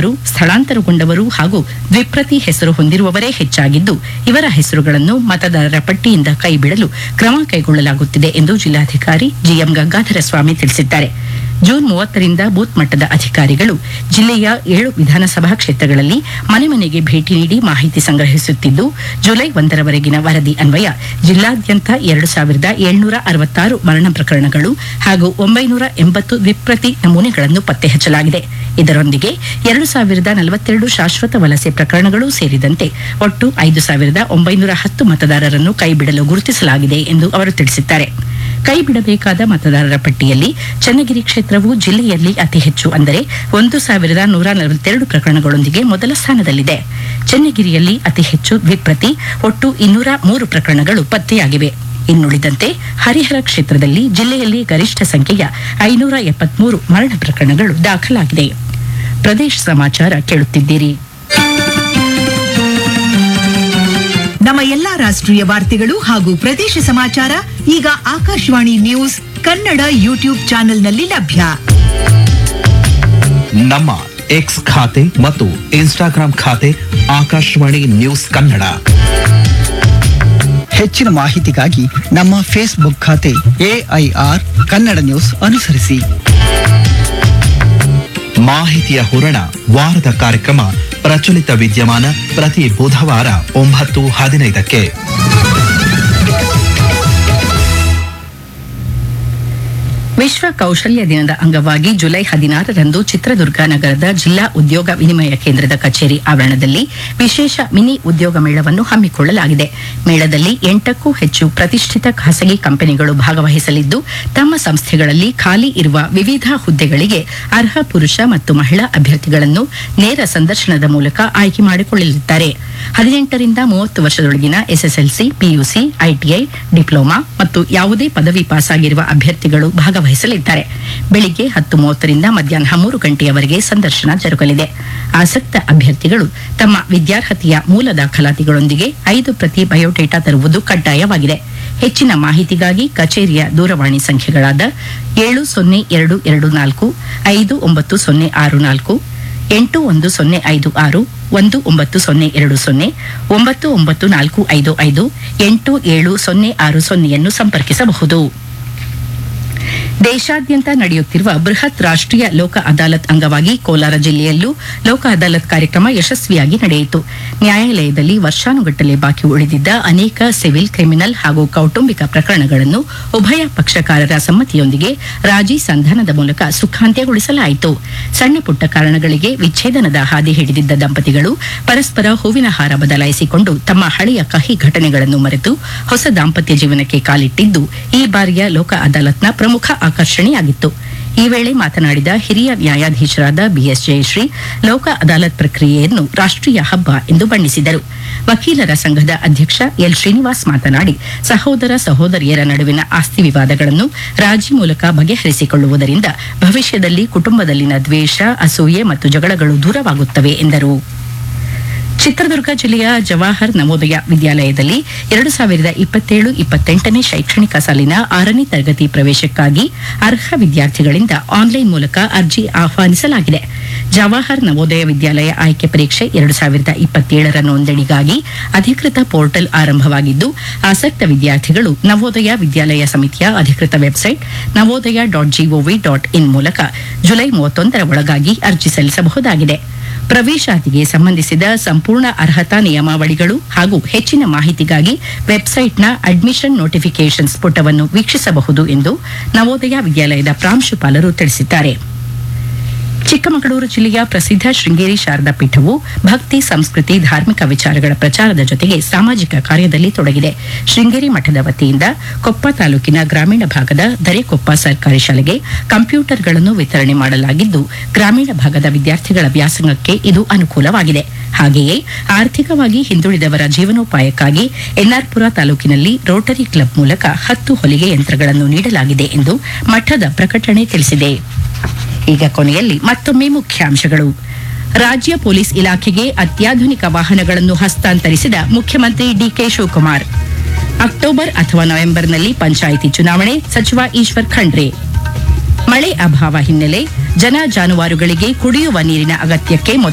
ಹೊಂದಿದವರು ಸ್ಥಳಾಂತರಗೊಂಡವರು ಹಾಗೂ ದ್ವಿಪ್ರತಿ ಹೆಸರು ಹೊಂದಿರುವವರೇ ಹೆಚ್ಚಾಗಿದ್ದು ಇವರ ಹೆಸರುಗಳನ್ನು ಮತದಾರರ ಪಟ್ಟಿಯಿಂದ ಕೈಬಿಡಲು ಕ್ರಮ ಕೈಗೊಳ್ಳಲಾಗುತ್ತಿದೆ ಎಂದು ಜಿಲ್ಲಾಧಿಕಾರಿ ಜಿಎಂ ಗಂಗಾಧರ ಸ್ವಾಮಿ ತಿಳಿಸಿದ್ದಾರೆ ಜೂನ್ ಮೂವತ್ತರಿಂದ ಬೂತ್ ಮಟ್ಟದ ಅಧಿಕಾರಿಗಳು ಜಿಲ್ಲೆಯ ಏಳು ವಿಧಾನಸಭಾ ಕ್ಷೇತ್ರಗಳಲ್ಲಿ ಮನೆ ಮನೆಗೆ ಭೇಟಿ ನೀಡಿ ಮಾಹಿತಿ ಸಂಗ್ರಹಿಸುತ್ತಿದ್ದು ಜುಲೈ ಒಂದರವರೆಗಿನ ವರದಿ ಅನ್ವಯ ಜಿಲ್ಲಾದ್ಯಂತ ಎರಡು ಸಾವಿರದ ಏಳ್ನೂರ ಅರವತ್ತಾರು ಮರಣ ಪ್ರಕರಣಗಳು ಹಾಗೂ ಒಂಬೈನೂರ ಎಂಬತ್ತು ದ್ವಿಪ್ರತಿ ನಮೂನೆಗಳನ್ನು ಪತ್ತೆ ಹಚ್ಚಲಾಗಿದೆ ಇದರೊಂದಿಗೆ ಎರಡು ಸಾವಿರದ ನಲವತ್ತೆರಡು ಶಾಶ್ವತ ವಲಸೆ ಪ್ರಕರಣಗಳು ಸೇರಿದಂತೆ ಒಟ್ಟು ಐದು ಸಾವಿರದ ಒಂಬೈನೂರ ಹತ್ತು ಮತದಾರರನ್ನು ಕೈಬಿಡಲು ಗುರುತಿಸಲಾಗಿದೆ ಎಂದು ಅವರು ತಿಳಿಸಿದ್ದಾರೆ ಕೈ ಬಿಡಬೇಕಾದ ಮತದಾರರ ಪಟ್ಟಿಯಲ್ಲಿ ಚನ್ನಗಿರಿ ಕ್ಷೇತ್ರವು ಜಿಲ್ಲೆಯಲ್ಲಿ ಅತಿ ಹೆಚ್ಚು ಅಂದರೆ ಒಂದು ಸಾವಿರದ ನೂರ ನಲವತ್ತೆರಡು ಪ್ರಕರಣಗಳೊಂದಿಗೆ ಮೊದಲ ಸ್ಥಾನದಲ್ಲಿದೆ ಚನ್ನಗಿರಿಯಲ್ಲಿ ಅತಿ ಹೆಚ್ಚು ದ್ವಿಪ್ರತಿ ಒಟ್ಟು ಇನ್ನೂರ ಮೂರು ಪ್ರಕರಣಗಳು ಪತ್ತೆಯಾಗಿವೆ ಇನ್ನುಳಿದಂತೆ ಹರಿಹರ ಕ್ಷೇತ್ರದಲ್ಲಿ ಜಿಲ್ಲೆಯಲ್ಲಿ ಗರಿಷ್ಠ ಸಂಖ್ಯೆಯ ಐನೂರ ಎಪ್ಪತ್ಮೂರು ಮರಣ ಪ್ರಕರಣಗಳು ದಾಖಲಾಗಿದೆ ಪ್ರದೇಶ ಸಮಾಚಾರ ಕೇಳುತ್ತಿದ್ದೀರಿ ನಮ್ಮ ಎಲ್ಲಾ ರಾಷ್ಟ್ರೀಯ ವಾರ್ತೆಗಳು ಹಾಗೂ ಪ್ರದೇಶ ಸಮಾಚಾರ ಈಗ ಆಕಾಶವಾಣಿ ನ್ಯೂಸ್ ಕನ್ನಡ ಯೂಟ್ಯೂಬ್ ಚಾನೆಲ್ನಲ್ಲಿ ಲಭ್ಯ ನಮ್ಮ ಎಕ್ಸ್ ಖಾತೆ ಮತ್ತು ಇನ್ಸ್ಟಾಗ್ರಾಂ ಖಾತೆ ಆಕಾಶವಾಣಿ ನ್ಯೂಸ್ ಕನ್ನಡ ಹೆಚ್ಚಿನ ಮಾಹಿತಿಗಾಗಿ ನಮ್ಮ ಫೇಸ್ಬುಕ್ ಖಾತೆ ಎಐಆರ್ ಕನ್ನಡ ನ್ಯೂಸ್ ಅನುಸರಿಸಿ ಮಾಹಿತಿಯ ಹೂರಣ ವಾರದ ಕಾರ್ಯಕ್ರಮ ಪ್ರಚಲಿತ ವಿದ್ಯಮಾನ ಪ್ರತಿ ಬುಧವಾರ ಒಂಬತ್ತು ಹದಿನೈದಕ್ಕೆ ವಿಶ್ವ ಕೌಶಲ್ಯ ದಿನದ ಅಂಗವಾಗಿ ಜುಲೈ ಹದಿನಾರರಂದು ಚಿತ್ರದುರ್ಗ ನಗರದ ಜಿಲ್ಲಾ ಉದ್ಯೋಗ ವಿನಿಮಯ ಕೇಂದ್ರದ ಕಚೇರಿ ಆವರಣದಲ್ಲಿ ವಿಶೇಷ ಮಿನಿ ಉದ್ಯೋಗ ಮೇಳವನ್ನು ಹಮ್ಮಿಕೊಳ್ಳಲಾಗಿದೆ ಮೇಳದಲ್ಲಿ ಎಂಟಕ್ಕೂ ಹೆಚ್ಚು ಪ್ರತಿಷ್ಠಿತ ಖಾಸಗಿ ಕಂಪನಿಗಳು ಭಾಗವಹಿಸಲಿದ್ದು ತಮ್ಮ ಸಂಸ್ಥೆಗಳಲ್ಲಿ ಖಾಲಿ ಇರುವ ವಿವಿಧ ಹುದ್ದೆಗಳಿಗೆ ಅರ್ಹ ಪುರುಷ ಮತ್ತು ಮಹಿಳಾ ಅಭ್ಯರ್ಥಿಗಳನ್ನು ನೇರ ಸಂದರ್ಶನದ ಮೂಲಕ ಆಯ್ಕೆ ಮಾಡಿಕೊಳ್ಳಲಿದ್ದಾರೆ ಹದಿನೆಂಟರಿಂದ ಮೂವತ್ತು ವರ್ಷದೊಳಗಿನ ಎಸ್ಎಸ್ಎಲ್ಸಿ ಪಿಯುಸಿ ಐಟಿಐ ಡಿಪ್ಲೊಮಾ ಮತ್ತು ಯಾವುದೇ ಪದವಿ ಪಾಸಾಗಿರುವ ಅಭ್ಯರ್ಥಿಗಳು ಭಾಗವಹಿಸಲಿದ್ದಾರೆ ಬೆಳಿಗ್ಗೆ ಹತ್ತು ಮೂವತ್ತರಿಂದ ಮಧ್ಯಾಹ್ನ ಮೂರು ಗಂಟೆಯವರೆಗೆ ಸಂದರ್ಶನ ಜರುಗಲಿದೆ ಆಸಕ್ತ ಅಭ್ಯರ್ಥಿಗಳು ತಮ್ಮ ವಿದ್ಯಾರ್ಹತೆಯ ಮೂಲ ದಾಖಲಾತಿಗಳೊಂದಿಗೆ ಐದು ಪ್ರತಿ ಬಯೋಡೇಟಾ ತರುವುದು ಕಡ್ಡಾಯವಾಗಿದೆ ಹೆಚ್ಚಿನ ಮಾಹಿತಿಗಾಗಿ ಕಚೇರಿಯ ದೂರವಾಣಿ ಸಂಖ್ಯೆಗಳಾದ ಏಳು ಸೊನ್ನೆ ಎರಡು ಎರಡು ನಾಲ್ಕು ಐದು ಒಂಬತ್ತು ಸೊನ್ನೆ ಆರು ನಾಲ್ಕು ಎಂಟು ಒಂದು ಸೊನ್ನೆ ಐದು ಆರು ಒಂದು ಒಂಬತ್ತು ಸೊನ್ನೆ ಎರಡು ಸೊನ್ನೆ ಒಂಬತ್ತು ಒಂಬತ್ತು ನಾಲ್ಕು ಐದು ಐದು ಎಂಟು ಏಳು ಸೊನ್ನೆ ಆರು ಸೊನ್ನೆಯನ್ನು ಸಂಪರ್ಕಿಸಬಹುದು ದೇಶಾದ್ಯಂತ ನಡೆಯುತ್ತಿರುವ ಬೃಹತ್ ರಾಷ್ಟ್ರೀಯ ಲೋಕ ಅದಾಲತ್ ಅಂಗವಾಗಿ ಕೋಲಾರ ಜಿಲ್ಲೆಯಲ್ಲೂ ಲೋಕ ಅದಾಲತ್ ಕಾರ್ಯಕ್ರಮ ಯಶಸ್ವಿಯಾಗಿ ನಡೆಯಿತು ನ್ಯಾಯಾಲಯದಲ್ಲಿ ವರ್ಷಾನುಗಟ್ಟಲೆ ಬಾಕಿ ಉಳಿದಿದ್ದ ಅನೇಕ ಸಿವಿಲ್ ಕ್ರಿಮಿನಲ್ ಹಾಗೂ ಕೌಟುಂಬಿಕ ಪ್ರಕರಣಗಳನ್ನು ಉಭಯ ಪಕ್ಷಕಾರರ ಸಮ್ಮತಿಯೊಂದಿಗೆ ರಾಜಿ ಸಂಧಾನದ ಮೂಲಕ ಸುಖಾಂತ್ಯಗೊಳಿಸಲಾಯಿತು ಸಣ್ಣ ಪುಟ್ಟ ಕಾರಣಗಳಿಗೆ ವಿಚ್ಛೇದನದ ಹಾದಿ ಹಿಡಿದಿದ್ದ ದಂಪತಿಗಳು ಪರಸ್ಪರ ಹೂವಿನ ಹಾರ ಬದಲಾಯಿಸಿಕೊಂಡು ತಮ್ಮ ಹಳೆಯ ಕಹಿ ಘಟನೆಗಳನ್ನು ಮರೆತು ಹೊಸ ದಾಂಪತ್ಯ ಜೀವನಕ್ಕೆ ಕಾಲಿಟ್ಟಿದ್ದು ಈ ಬಾರಿಯ ಲೋಕ ಅದಾಲತ್ನ ಪ್ರಮುಖ ಆಕರ್ಷಣೆಯಾಗಿತ್ತು ಈ ವೇಳೆ ಮಾತನಾಡಿದ ಹಿರಿಯ ನ್ಯಾಯಾಧೀಶರಾದ ಬಿಎಸ್ ಜಯಶ್ರೀ ಲೋಕ ಅದಾಲತ್ ಪ್ರಕ್ರಿಯೆಯನ್ನು ರಾಷ್ಟ್ರೀಯ ಹಬ್ಬ ಎಂದು ಬಣ್ಣಿಸಿದರು ವಕೀಲರ ಸಂಘದ ಅಧ್ಯಕ್ಷ ಎಲ್ ಶ್ರೀನಿವಾಸ್ ಮಾತನಾಡಿ ಸಹೋದರ ಸಹೋದರಿಯರ ನಡುವಿನ ಆಸ್ತಿ ವಿವಾದಗಳನ್ನು ರಾಜಿ ಮೂಲಕ ಬಗೆಹರಿಸಿಕೊಳ್ಳುವುದರಿಂದ ಭವಿಷ್ಯದಲ್ಲಿ ಕುಟುಂಬದಲ್ಲಿನ ದ್ವೇಷ ಅಸೂಯೆ ಮತ್ತು ಜಗಳಗಳು ದೂರವಾಗುತ್ತವೆ ಎಂದರು ಚಿತ್ರದುರ್ಗ ಜಿಲ್ಲೆಯ ಜವಾಹರ್ ನವೋದಯ ವಿದ್ಯಾಲಯದಲ್ಲಿ ಎರಡು ಸಾವಿರದ ಇಪ್ಪತ್ತೇಳು ಇಪ್ಪತ್ತೆಂಟನೇ ಶೈಕ್ಷಣಿಕ ಸಾಲಿನ ಆರನೇ ತರಗತಿ ಪ್ರವೇಶಕ್ಕಾಗಿ ಅರ್ಹ ವಿದ್ಯಾರ್ಥಿಗಳಿಂದ ಆನ್ಲೈನ್ ಮೂಲಕ ಅರ್ಜಿ ಆಹ್ವಾನಿಸಲಾಗಿದೆ ಜವಾಹರ್ ನವೋದಯ ವಿದ್ಯಾಲಯ ಆಯ್ಕೆ ಪರೀಕ್ಷೆ ಎರಡು ಸಾವಿರದ ಇಪ್ಪತ್ತೇಳರ ನೋಂದಣಿಗಾಗಿ ಅಧಿಕೃತ ಪೋರ್ಟಲ್ ಆರಂಭವಾಗಿದ್ದು ಆಸಕ್ತ ವಿದ್ಯಾರ್ಥಿಗಳು ನವೋದಯ ವಿದ್ಯಾಲಯ ಸಮಿತಿಯ ಅಧಿಕೃತ website Navodaya dot GOV dot in ಮೂಲಕ ಜುಲೈ ಮೂವತ್ತೊಂದರ ಒಳಗಾಗಿ ಅರ್ಜಿ ಸಲ್ಲಿಸಬಹುದಾಗಿದೆ ಪ್ರವೇಶಾತಿಗೆ ಸಂಬಂಧಿಸಿದ ಸಂಪೂರ್ಣ ಅರ್ಹತಾ ನಿಯಮಾವಳಿಗಳು ಹಾಗೂ ಹೆಚ್ಚಿನ ಮಾಹಿತಿಗಾಗಿ ವೆಬ್ಸೈಟ್ನ ಅಡ್ಮಿಷನ್ ನೋಟಿಫಿಕೇಷನ್ಸ್ ಪುಟವನ್ನು ವೀಕ್ಷಿಸಬಹುದು ಎಂದು ನವೋದಯ ವಿದ್ಯಾಲಯದ ಪ್ರಾಂಶುಪಾಲರು ತಿಳಿಸಿದ್ದಾರೆ ಚಿಕ್ಕಮಗಳೂರು ಜಿಲ್ಲೆಯ ಪ್ರಸಿದ್ಧ ಶೃಂಗೇರಿ ಶಾರದಾ ಪೀಠವು ಭಕ್ತಿ ಸಂಸ್ಕೃತಿ ಧಾರ್ಮಿಕ ವಿಚಾರಗಳ ಪ್ರಚಾರದ ಜೊತೆಗೆ ಸಾಮಾಜಿಕ ಕಾರ್ಯದಲ್ಲಿ ತೊಡಗಿದೆ ಶೃಂಗೇರಿ ಮಠದ ವತಿಯಿಂದ ಕೊಪ್ಪ ತಾಲೂಕಿನ ಗ್ರಾಮೀಣ ಭಾಗದ ದರೆಕೊಪ್ಪ ಸರ್ಕಾರಿ ಶಾಲೆಗೆ ಕಂಪ್ಯೂಟರ್ಗಳನ್ನು ವಿತರಣೆ ಮಾಡಲಾಗಿದ್ದು ಗ್ರಾಮೀಣ ಭಾಗದ ವಿದ್ಯಾರ್ಥಿಗಳ ವ್ಯಾಸಂಗಕ್ಕೆ ಇದು ಅನುಕೂಲವಾಗಿದೆ ಹಾಗೆಯೇ ಆರ್ಥಿಕವಾಗಿ ಹಿಂದುಳಿದವರ ಜೀವನೋಪಾಯಕ್ಕಾಗಿ ಎನ್ಆರ್ಪುರ ತಾಲೂಕಿನಲ್ಲಿ ರೋಟರಿ ಕ್ಲಬ್ ಮೂಲಕ ಹತ್ತು ಹೊಲಿಗೆ ಯಂತ್ರಗಳನ್ನು ನೀಡಲಾಗಿದೆ ಎಂದು ಮಠದ ಪ್ರಕಟಣೆ ತಿಳಿಸಿದೆ ಈಗ ಕೊನೆಯಲ್ಲಿ ಮತ್ತೊಮ್ಮೆ ಮುಖ್ಯಾಂಶಗಳು ರಾಜ್ಯ ಪೊಲೀಸ್ ಇಲಾಖೆಗೆ ಅತ್ಯಾಧುನಿಕ ವಾಹನಗಳನ್ನು ಹಸ್ತಾಂತರಿಸಿದ ಮುಖ್ಯಮಂತ್ರಿ ಡಿಕೆ ಶಿವಕುಮಾರ್ ಅಕ್ಟೋಬರ್ ಅಥವಾ ನವೆಂಬರ್ನಲ್ಲಿ ಪಂಚಾಯಿತಿ ಚುನಾವಣೆ ಸಚಿವ ಈಶ್ವರ್ ಖಂಡ್ರೆ ಮಳೆ ಅಭಾವ ಹಿನ್ನೆಲೆ ಜನ ಜಾನುವಾರುಗಳಿಗೆ ಕುಡಿಯುವ ನೀರಿನ ಅಗತ್ಯಕ್ಕೆ ಮೊದಲ